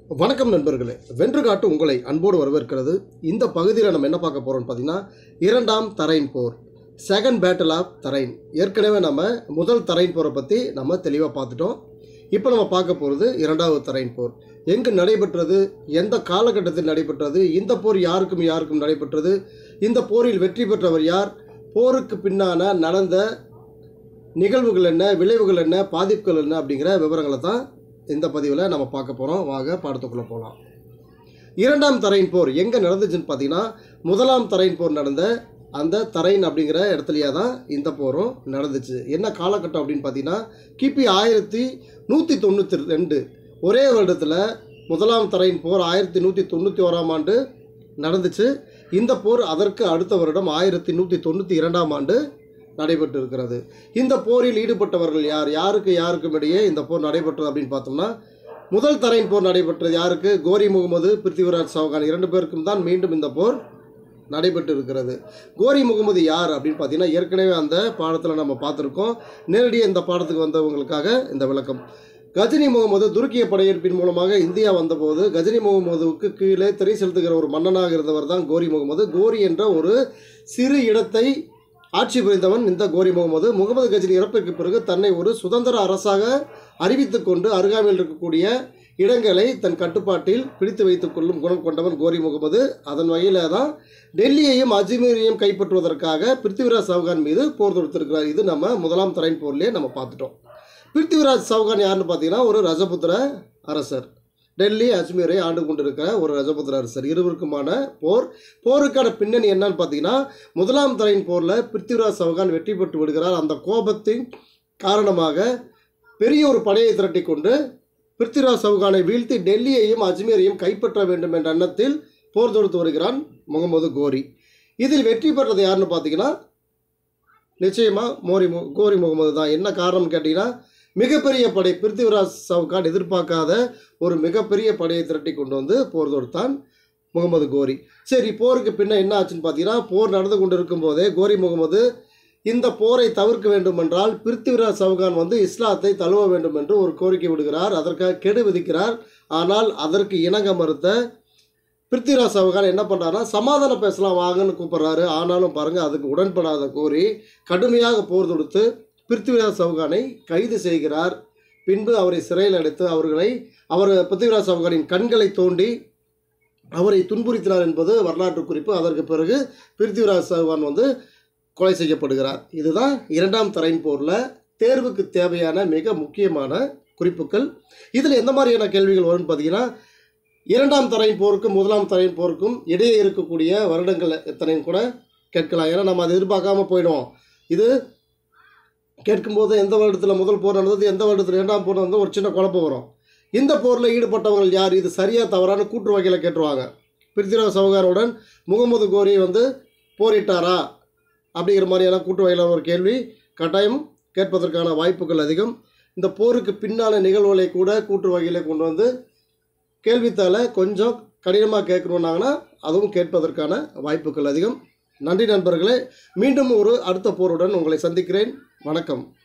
வணக்கம் நண்பர்களே வென்று காட்டு உங்களை அன்போடு வரவேற்கிறது இந்த பகுதியில் நம்ம என்ன பார்க்க போகிறோம்னு பார்த்தீங்கன்னா இரண்டாம் தரைன் போர் செகண்ட் பேட்டில் ஆஃப் தரைன் ஏற்கனவே நம்ம முதல் தரைன் போரை பற்றி நம்ம தெளிவாக பார்த்துட்டோம் இப்போ நம்ம பார்க்க போகிறது இரண்டாவது தரைன் போர் எங்கு நடைபெற்றது எந்த காலகட்டத்தில் நடைபெற்றது இந்த போர் யாருக்கும் யாருக்கும் நடைபெற்றது இந்த போரில் வெற்றி பெற்றவர் யார் போருக்கு பின்னான நடந்த நிகழ்வுகள் என்ன விளைவுகள் என்ன பாதிப்புகள் என்ன அப்படிங்கிற விவரங்களை தான் இந்த பதிவில் நம்ம பார்க்க போகிறோம் வாங்க பாடத்துக்குள்ளே போகலாம் இரண்டாம் தரையின் போர் எங்கே நடந்துச்சுன்னு பார்த்தீங்கன்னா முதலாம் தரையின் போர் நடந்த அந்த தரைன் அப்படிங்கிற இடத்துலையே தான் இந்த போரும் நடந்துச்சு என்ன காலகட்டம் அப்படின்னு பார்த்தீங்கன்னா கிபி ஆயிரத்தி நூற்றி தொண்ணூற்றி ரெண்டு ஒரே வருடத்தில் முதலாம் தரையின் போர் ஆயிரத்தி நூற்றி தொண்ணூற்றி ஓராம் ஆண்டு நடந்துச்சு இந்த போர் அதற்கு அடுத்த வருடம் ஆயிரத்தி நூற்றி தொண்ணூற்றி இரண்டாம் ஆண்டு நடைபெற்று இருக்கிறது இந்த போரில் ஈடுபட்டவர்கள் யார் யாருக்கு யாருக்கும் இடையே இந்த போர் நடைபெற்றது அப்படின்னு பார்த்தோம்னா முதல் தரையின் போர் நடைபெற்றது யாருக்கு கோரி முகமது பிருத்திவிராஜ் சௌகான் இரண்டு பேருக்கும் தான் மீண்டும் இந்த போர் நடைபெற்று இருக்கிறது கோரி முகமது யார் அப்படின்னு பார்த்தீங்கன்னா ஏற்கனவே அந்த பாடத்தில் நம்ம பார்த்துருக்கோம் நேரடியாக இந்த பாடத்துக்கு வந்தவங்களுக்காக இந்த விளக்கம் கஜினி முகமது துருக்கிய படையெடுப்பின் மூலமாக இந்தியா வந்தபோது கஜினி முகமதுவுக்கு கீழே திரை செலுத்துகிற ஒரு மன்னனாக இருந்தவர் தான் கோரி முகமது கோரி என்ற ஒரு சிறு இடத்தை ஆட்சி புரிந்தவன் இந்த கோரி முகமது முகமது கஜினி இறப்பிற்கு பிறகு தன்னை ஒரு சுதந்திர அரசாக அறிவித்துக் கொண்டு அருகாமையில் இருக்கக்கூடிய இடங்களை தன் கட்டுப்பாட்டில் பிடித்து வைத்துக் கொள்ளும் குணம் கொண்டவன் கோரி முகமது அதன் வகையில் தான் டெல்லியையும் அஜ்மீரையும் கைப்பற்றுவதற்காக பிருத்திவிராஜ் சௌகான் மீது போர் தொடுத்திருக்கிறார் இது நம்ம முதலாம் தரைன் போர்லேயே நம்ம பார்த்துட்டோம் பிருத்திவிராஜ் சௌகான் யாருன்னு பார்த்தீங்கன்னா ஒரு ரஜபுத்திர அரசர் டெல்லி அஜ்மீரை ஆண்டு கொண்டிருக்கிற ஒரு ரஜபுத்திர அரசர் இருவருக்குமான போர் போருக்கான பின்னணி என்னன்னு பார்த்தீங்கன்னா முதலாம் தரையின் போரில் பிருத்திவிராஜ் சௌகான் வெற்றி பெற்று விடுகிறார் அந்த கோபத்தின் காரணமாக பெரிய ஒரு படையை திரட்டி கொண்டு பிருத்திவிராஜ் சௌகானை வீழ்த்தி டெல்லியையும் அஜ்மீரையும் கைப்பற்ற வேண்டும் என்ற எண்ணத்தில் போர் தொடுத்து வருகிறான் முகமது கோரி இதில் வெற்றி பெற்றது யாருன்னு பார்த்தீங்கன்னா நிச்சயமாக மோரி மு கோரி முகமது தான் என்ன காரணம் கேட்டிங்கன்னா மிகப்பெரிய படை பிருத்திவிராஜ் சவுகான் எதிர்பார்க்காத ஒரு மிகப்பெரிய படையை திரட்டி கொண்டு வந்து போர் தொடுத்தான் முகமது கோரி சரி போருக்கு பின்ன என்ன ஆச்சுன்னு பார்த்தீங்கன்னா போர் நடந்து கொண்டு இருக்கும்போதே கோரி முகமது இந்த போரை தவிர்க்க வேண்டுமென்றால் பிருத்திவிராஜ் சவுகான் வந்து இஸ்லாத்தை தழுவ வேண்டும் என்று ஒரு கோரிக்கை விடுகிறார் அதற்காக கெடு விதிக்கிறார் ஆனால் அதற்கு இணங்க மறுத்த பிருத்திவிராஜ் சவுகான் என்ன பண்ணுறாருன்னா சமாதானம் பேசலாம் வாங்கன்னு கூப்பிட்றாரு ஆனாலும் பாருங்கள் அதுக்கு உடன்படாத கோரி கடுமையாக போர் தொடுத்து பிருத்திவிராஜ் சவுகானை கைது செய்கிறார் பின்பு அவரை சிறையில் அடைத்து அவர்களை அவர் பிருத்திவிராஜ் சவுகானின் கண்களை தோண்டி அவரை துன்புறுத்தினார் என்பது வரலாற்று குறிப்பு அதற்கு பிறகு பிருத்திவிராஜ் சவுகான் வந்து கொலை செய்யப்படுகிறார் இதுதான் இரண்டாம் தரைன் போரில் தேர்வுக்கு தேவையான மிக முக்கியமான குறிப்புகள் இதில் எந்த மாதிரியான கேள்விகள் வரும்னு பார்த்தீங்கன்னா இரண்டாம் தரையின் போருக்கும் முதலாம் தரையின் போருக்கும் இடையே இருக்கக்கூடிய வருடங்கள் எத்தனையும் கூட கேட்கலாம் ஏன்னா நம்ம அதை எதிர்பார்க்காம போயிடுவோம் இது கேட்கும்போது எந்த வருடத்தில் முதல் போர் நடந்தது எந்த வருடத்தில் இரண்டாம் போர் நடந்தது ஒரு சின்ன குழப்பம் வரும் இந்த போரில் ஈடுபட்டவங்க யார் இது சரியாக தவறான கூற்று வகையில் கேட்டுருவாங்க பிருத்திராஜ் சவுகாருடன் முகமது கோரி வந்து போரிட்டாரா அப்படிங்கிற மாதிரியான கூட்டு வகையிலான ஒரு கேள்வி கட்டாயம் கேட்பதற்கான வாய்ப்புகள் அதிகம் இந்த போருக்கு பின்னான நிகழ்வுகளை கூட கூற்று வகையிலே கொண்டு வந்து கேள்வித்தாளை கொஞ்சம் கடினமாக கேட்கணுன்னாங்கன்னா அதுவும் கேட்பதற்கான வாய்ப்புகள் அதிகம் நன்றி நண்பர்களே மீண்டும் ஒரு அடுத்த போருடன் உங்களை சந்திக்கிறேன் வணக்கம்